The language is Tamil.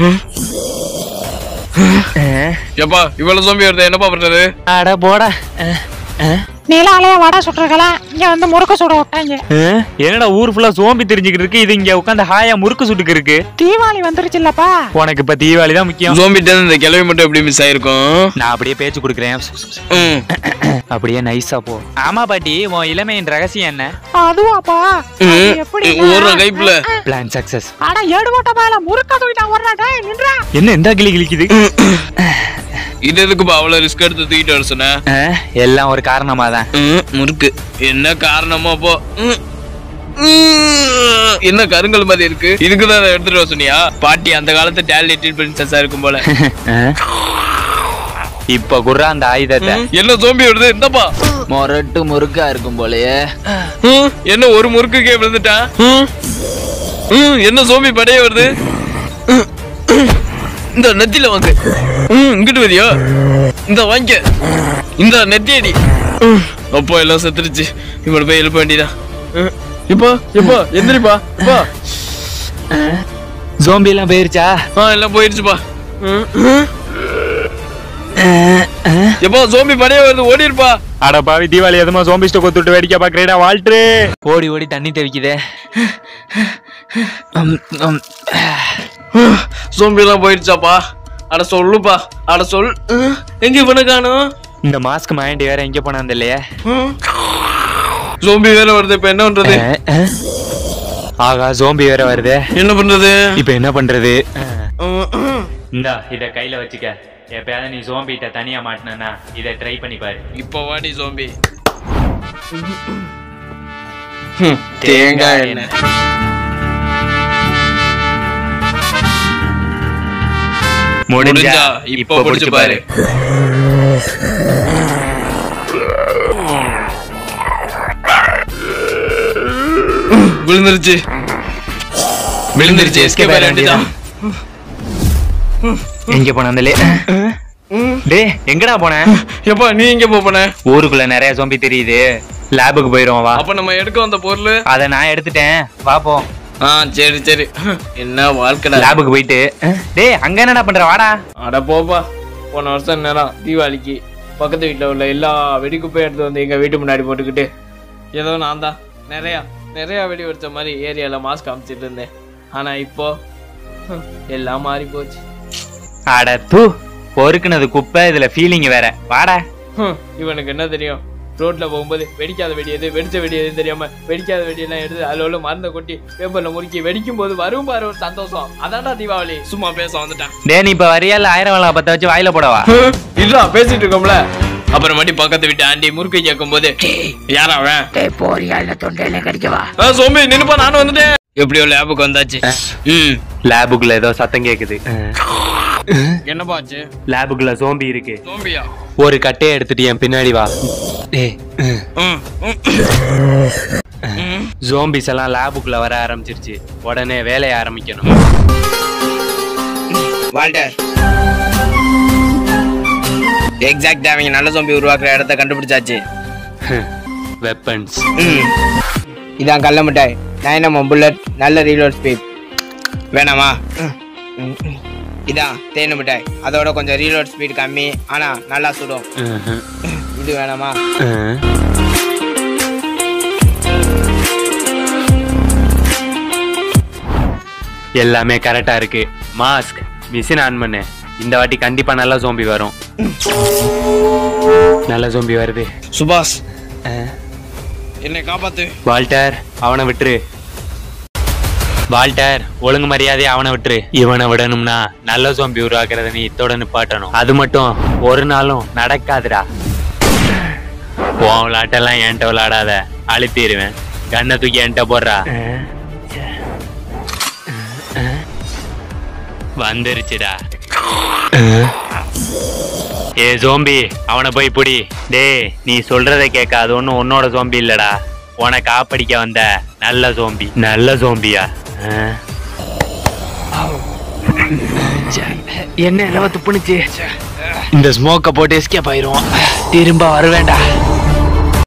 எப்பா இவ்வளவு சோம்பி வருது என்னப்பா பண்றது அட போடா அஹ், அஹ். நீலாலய வடை சுட்டுருக்கலாம் இங்க வந்து முறுக்கு சுட விட்டாங்க அஹ், என்னடா ஊர் ஃபுல்லா சோம்பி தெரிஞ்சுக்கிட்டு இருக்கு இது இங்க உட்காந்து ஹாயா முறுக்கு சுட்டுக்கு இருக்கு தீபாவளி வந்துருச்சு இல்லப்பா உனக்கு இப்ப தீபாவளி தான் முக்கியம் சோம்பிட்டு இந்த கிளவி மட்டும் எப்படி மிஸ் ஆயிருக்கும் நான் அப்படியே பேச்சு கொடுக்குறேன் ம். அப்படியே நைஸா போ ஆமா பாட்டி உன் இளமையின் ரகசியம் என்ன அதுவாப்பா அது ம். எப்படி ஒரு கைப்புல பிளான் சக்சஸ் அட ஏடுபட்ட மேல முறுக்க தூக்கிட்டா ஒரு டேய் நின்றா என்ன எந்த கிளி கிளிக்குது இது எதுக்குப்பா அவ்வளவு ரிஸ்க் எடுத்து தூக்கிட்டு வர சொன்ன அஹ், எல்லாம் ஒரு காரணமா தான் ம், முறுக்கு என்ன காரணமா போ ம். ம். என்ன கருங்கல் மாதிரி இருக்கு இதுக்கு தான் எடுத்துட்டு வர சொன்னியா பாட்டி அந்த காலத்து டேலண்டட் பிரின்சஸா இருக்கும் போல இப்ப குர்ரா அந்த ஆயுதத்தை ம், என்ன சோம்பி வருது இந்தப்பா மொரட்டு முறுக்கா இருக்கும் போலயே ம், என்ன ஒரு முறுக்குக்கே விழுந்துட்டான் ம். ம், என்ன சோம்பி படைய வருது ம், இந்த நெத்தில வாங்க ம், இங்கிட்டு வரியா இந்த வாங்க இந்த நெத்தியடி ம், அப்பா எல்லாம் செத்துருச்சு இவனை போய் எழுப்ப வேண்டியதான் ம், இப்பா எப்பா எந்திரிப்பா எப்பா ஜோம்பி எல்லாம் போயிருச்சா ஆ எல்லாம் போயிடுச்சுப்பா ம், ம். எப்பா சோம்பி படைய வருது ஓடிருப்பா அட பாவி தீபாவளி எதுமா சோம்பி ஸ்டோ கொத்துட்டு வேடிக்கை பாக்குறேடா வாழ்த்து ஓடி ஓடி தண்ணி தெவிக்குதே சோம்பி எல்லாம் போயிடுச்சாப்பா அட சொல்லுப்பா அட சொல் ம், எங்க இவனை காணும் இந்த மாஸ்க் மாயண்டி வேற எங்க போனாந்து இல்லையே சோம்பி வேற வருது இப்ப என்ன பண்றது ஆகா ஜோம்பி வேற வருதே என்ன பண்றது இப்ப என்ன பண்றது ம், ம். இந்தா இத கையில வச்சுக்க எப்பயாவது நீ ஜோம்பிட்ட தனியா மாட்டினா இத ட்ரை பண்ணி பாரு இப்ப வாடி சோம்பி ம், தேங்காய் எண்ணெய் முடிஞ்சா இப்ப புடிச்சு பாரு விழுந்துருச்சு விழுந்துருச்சு எஸ்கேப் ஆயிட வேண்டியதான் எங்க போனாந்தலே டேய் எங்கடா போன எப்பா நீ எங்க போ போன ஊருக்குள்ள நிறைய ஜோம்பி தெரியுது லேபுக்கு போயிரும் வா அப்ப நம்ம எடுக்க வந்த பொருள் அத நான் எடுத்துட்டேன் வா போ ஆ சரி சரி என்ன வாழ்க்கடா லேபுக்கு போயிட்டு டேய் அங்க என்னடா பண்ற வாடா அட போப்பா போன வருஷம் நேரம் தீபாவளிக்கு பக்கத்து வீட்டில் உள்ள எல்லா வெடிக்குப்பையும் எடுத்து வந்து எங்கள் வீட்டு முன்னாடி போட்டுக்கிட்டு ஏதோ நான் தான் நிறையா நிறையா வெடி வெடிச்ச மாதிரி ஏரியாவில் மாஸ்க் காமிச்சிட்டு இருந்தேன் ஆனால் இப்போ ஹம், எல்லாம் மாறி போச்சு அட தூ பொறுக்குனது குப்பை இதுல ஃபீலிங் வேற வாடா ஹம், இவனுக்கு என்ன தெரியும் ரோட்ல போகும்போது வெடிக்காத வெடி எது வெடிச்ச வெடி எதுன்னு தெரியாம வெடிக்காத வெடியெல்லாம் எடுத்து அதில் உள்ள மருந்தை கொட்டி பேப்பர்ல முறுக்கி வெடிக்கும் போது வரும் பாரு ஒரு சந்தோஷம் அதான்டா தீபாவளி சும்மா பேச வந்துட்டான் டேய் நீ இப்ப வரியா இல்ல ஆயிரம் வேலை பத்த வச்சு வாயில போடவா இல்ல பேசிட்டு இருக்கோம்ல அப்புறமாட்டி பக்கத்து வீட்டு ஆண்டி முறுக்கு கேட்கும் போது யாரா அவன் போறியால தொண்டையில கடிக்கவா ஆ, சோம்பி நின்னுப்பா நானும் வந்துட்டேன் எப்படியோ லேபுக்கு வந்தாச்சு ம் லேபுக்குள்ள ஏதோ சத்தம் கேக்குது என்னப்பா ஆச்சு லேபுக்குள்ள சோம்பி இருக்கு சோம்பியா ஒரு கட்டையை எடுத்துட்டு என் பின்னாடி வா ஏய் ம், ம். ம். ஜோம்பிஸ் எல்லாம் லேபுக்குள்ள வர ஆரம்பிச்சிருச்சு உடனே வேலைய ஆரம்பிக்கணும் வால்டர் எக்ஸாக்டா அவங்க நல்ல சோம்பி உருவாக்குற இடத்த கண்டுபிடிச்சாச்சு வெப்பன்ஸ் ம். இதான் கல்ல மிட்டாய் நயனமா புல்லட் நல்ல ரீலோட் ஸ்பீட் வேணாமா ம், ம். இதான் தேனு மிட்டாய் அதோட கொஞ்சம் ரீலோட் ஸ்பீட் கம்மி ஆனா நல்லா சுடும் இது வேணாமா எல்லாமே கரெக்டா இருக்கு மாஸ்க் மிஷின் ஆன் பண்ணு இந்த வாட்டி கண்டிப்பா நல்ல ஜோம்பி வரும் நல்ல ஜோம்பி வருது சுபாஷ் என்னை காப்பாத்து வால்டர் அவனை விட்டுரு வால்டர் ஒழுங்கு மரியாதை அவனை விட்டுரு இவனை விடணும்னா நல்ல சோம்பி உருவாக்குறத நீ இத்தோட நிப்பாட்டணும் அது மட்டும் ஒரு நாளும் நடக்காதுடா உன் விளையாட்டெல்லாம் என்கிட்ட விளையாடாத அழுத்திடுவேன் கண்ணை தூக்கி என்கிட்ட போடுறா வந்துருச்சுடா ஏ ஜோம்பி அவனை போய் புடி டேய் நீ சொல்றதை கேட்க அது ஒன்றும் உன்னோட ஜோம்பி இல்லடா உனக்கு காப்படிக்க வந்த நல்ல ஜோம்பி நல்ல ஜோம்பியா என்ன இலவ துப்புனுச்சு இந்த ஸ்மோக்கை போட்டு எஸ்கேப் ஆயிரும் திரும்ப வருவேண்டா